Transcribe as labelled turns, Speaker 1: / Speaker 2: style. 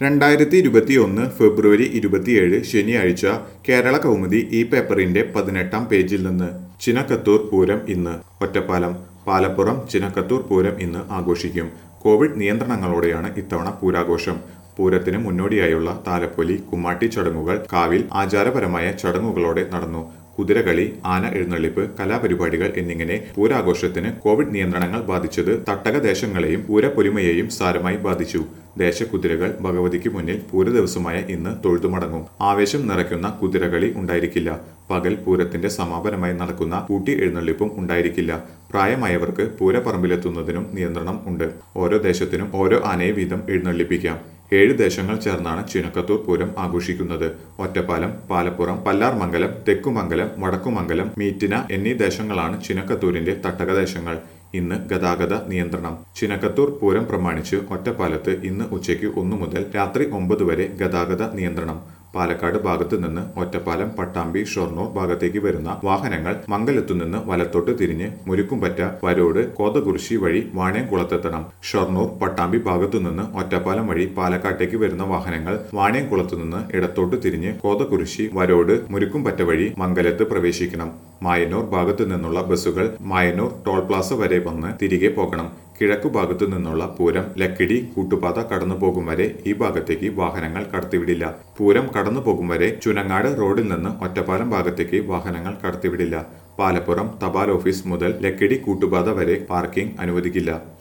Speaker 1: രണ്ടായിരത്തി ഇരുപത്തിയൊന്ന് ഫെബ്രുവരി ഇരുപത്തിയേഴ് ശനിയാഴ്ച കേരള കൗമുദി ഈ പേപ്പറിന്റെ പതിനെട്ടാം പേജിൽ നിന്ന് ചിനക്കത്തൂർ പൂരം ഇന്ന് ഒറ്റപ്പാലം പാലപ്പുറം ചിനക്കത്തൂർ പൂരം ഇന്ന് ആഘോഷിക്കും കോവിഡ് നിയന്ത്രണങ്ങളോടെയാണ് ഇത്തവണ പൂരാഘോഷം പൂരത്തിന് മുന്നോടിയായുള്ള താലപ്പൊലി കുമ്മാട്ടി ചടങ്ങുകൾ കാവിൽ ആചാരപരമായ ചടങ്ങുകളോടെ നടന്നു കുതിരകളി ആന എഴുന്നള്ളിപ്പ് കലാപരിപാടികൾ എന്നിങ്ങനെ പൂരാഘോഷത്തിന് കോവിഡ് നിയന്ത്രണങ്ങൾ ബാധിച്ചത് തട്ടക ദേശങ്ങളെയും പൂരപ്പൊലിമയെയും സാരമായി ബാധിച്ചു ദേശകുതിരകൾ ഭഗവതിക്ക് മുന്നിൽ പൂരദിവസമായ ഇന്ന് തൊഴുതുമടങ്ങും ആവേശം നിറയ്ക്കുന്ന കുതിരകളി ഉണ്ടായിരിക്കില്ല പകൽ പൂരത്തിന്റെ സമാപനമായി നടക്കുന്ന കൂട്ടി എഴുന്നള്ളിപ്പും ഉണ്ടായിരിക്കില്ല പ്രായമായവർക്ക് പൂരപ്പറമ്പിലെത്തുന്നതിനും നിയന്ത്രണം ഉണ്ട് ഓരോ ദേശത്തിനും ഓരോ ആനയെ വീതം എഴുന്നള്ളിപ്പിക്കാം ഏഴ് ദേശങ്ങൾ ചേർന്നാണ് ചിനക്കത്തൂർ പൂരം ആഘോഷിക്കുന്നത് ഒറ്റപ്പാലം പാലപ്പുറം പല്ലാർമംഗലം തെക്കുമംഗലം വടക്കുമംഗലം മീറ്റിന എന്നീ ദേശങ്ങളാണ് ചിനക്കത്തൂരിന്റെ തട്ടക ദേശങ്ങൾ ഇന്ന് ഗതാഗത നിയന്ത്രണം ചിനക്കത്തൂർ പൂരം പ്രമാണിച്ച് ഒറ്റപ്പാലത്ത് ഇന്ന് ഉച്ചയ്ക്ക് ഒന്നു മുതൽ രാത്രി ഒമ്പത് വരെ ഗതാഗത നിയന്ത്രണം പാലക്കാട് ഭാഗത്തു നിന്ന് ഒറ്റപ്പാലം പട്ടാമ്പി ഷൊർണൂർ ഭാഗത്തേക്ക് വരുന്ന വാഹനങ്ങൾ മംഗലത്തു നിന്ന് വലത്തോട്ട് തിരിഞ്ഞ് മുരുക്കുംപറ്റ വരോട് കോതകുറിശി വഴി വാണിയംകുളത്തെത്തണം ഷൊർണൂർ പട്ടാമ്പി ഭാഗത്തു നിന്ന് ഒറ്റപ്പാലം വഴി പാലക്കാട്ടേക്ക് വരുന്ന വാഹനങ്ങൾ വാണിയംകുളത്തു നിന്ന് ഇടത്തോട്ട് തിരിഞ്ഞ് കോതകുറിശി വരോട് മുരുക്കുംപറ്റ വഴി മംഗലത്ത് പ്രവേശിക്കണം മായന്നൂർ ഭാഗത്തു നിന്നുള്ള ബസ്സുകൾ മായന്നൂർ ടോൾ പ്ലാസ വരെ വന്ന് തിരികെ പോകണം കിഴക്കു ഭാഗത്തു നിന്നുള്ള പൂരം ലക്കിടി കൂട്ടുപാത കടന്നു പോകും വരെ ഈ ഭാഗത്തേക്ക് വാഹനങ്ങൾ കടത്തിവിടില്ല പൂരം കടന്നു പോകും വരെ ചുനങ്ങാട് റോഡിൽ നിന്ന് ഒറ്റപ്പാലം ഭാഗത്തേക്ക് വാഹനങ്ങൾ കടത്തിവിടില്ല പാലപ്പുറം തപാൽ ഓഫീസ് മുതൽ ലക്കിടി കൂട്ടുപാത വരെ പാർക്കിംഗ് അനുവദിക്കില്ല